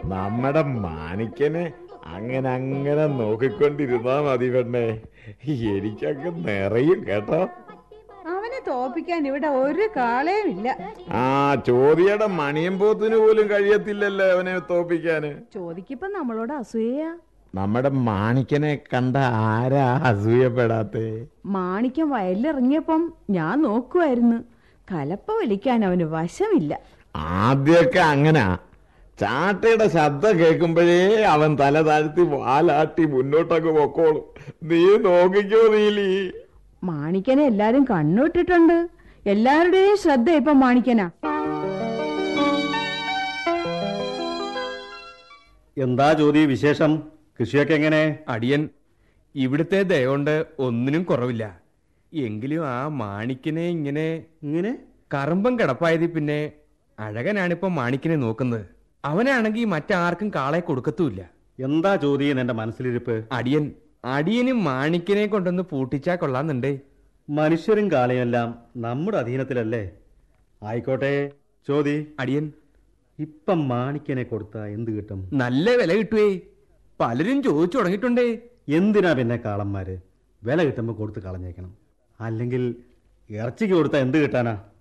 നമ്മുടെ മാണിക്കനെ അങ്ങനെ അങ്ങനെ നോക്കിക്കൊണ്ടിരുന്നാ മതി പെണ്ണേ എനിക്കങ്ങ് നിറയും കേട്ടോ അവനെ തോപ്പിക്കാൻ ഇവിടെ ഒരു കാളയും ഇല്ല ആ ചോദ്യയുടെ മണിയമ്പോത്തിന് പോലും കഴിയത്തില്ലല്ലോ അവനെ തോപ്പിക്കാന് ചോദിക്കിപ്പോ നമ്മളോട് അസൂയ നമ്മുടെ മാണിക്കനെ കണ്ട ആരാ അസൂയപ്പെടാത്തേ മാണിക്യം വയലിലിറങ്ങിയപ്പം ഞാൻ നോക്കുമായിരുന്നു കലപ്പ വലിക്കാൻ അവന് വശമില്ല ആദ്യമൊക്കെ അങ്ങനാ ചാട്ടയുടെ ശബ്ദം കേൾക്കുമ്പോഴേ അവൻ തല താഴ്ത്തി വാലാട്ടി മുന്നോട്ടൊക്കെ പൊക്കോളും നീ നോക്കിക്കോ നീലി മാണിക്കനെ എല്ലാരും കണ്ണുവിട്ടിട്ടുണ്ട് എല്ലാവരുടെയും ശ്രദ്ധ ഇപ്പൊ മാണിക്കനാ എന്താ ജ്യോതി വിശേഷം കൃഷിയൊക്കെ എങ്ങനെ അടിയൻ ഇവിടുത്തെ ദയോണ്ട് ഒന്നിനും കുറവില്ല എങ്കിലും ആ മാണിക്കിനെ ഇങ്ങനെ ഇങ്ങനെ കറമ്പം കിടപ്പായതി പിന്നെ അഴകനാണിപ്പോ മാണിക്കിനെ നോക്കുന്നത് അവനാണെങ്കിൽ മറ്റാർക്കും കാളെ കൊടുക്കത്തുമില്ല എന്താ ജ്യോതി എന്റെ മനസ്സിലിരിപ്പ് അടിയൻ അടിയനും മാണിക്കിനെ കൊണ്ടൊന്ന് പൂട്ടിച്ചാ കൊള്ളാന്നുണ്ടേ മനുഷ്യരും കാളയെല്ലാം നമ്മുടെ അധീനത്തിലല്ലേ ആയിക്കോട്ടെ ജ്യോതി അടിയൻ ഇപ്പം മാണിക്കനെ കൊടുത്താ എന്ത് കിട്ടും നല്ല വില കിട്ടുവേ പലരും ചോദിച്ചു തുടങ്ങിയിട്ടുണ്ടേ എന്തിനാ പിന്നെ കാളന്മാര് വില കിട്ടുമ്പോൾ കൊടുത്ത് കളഞ്ഞേക്കണം അല്ലെങ്കിൽ ഇറച്ചിക്ക് കൊടുത്താൽ എന്ത് കിട്ടാനാ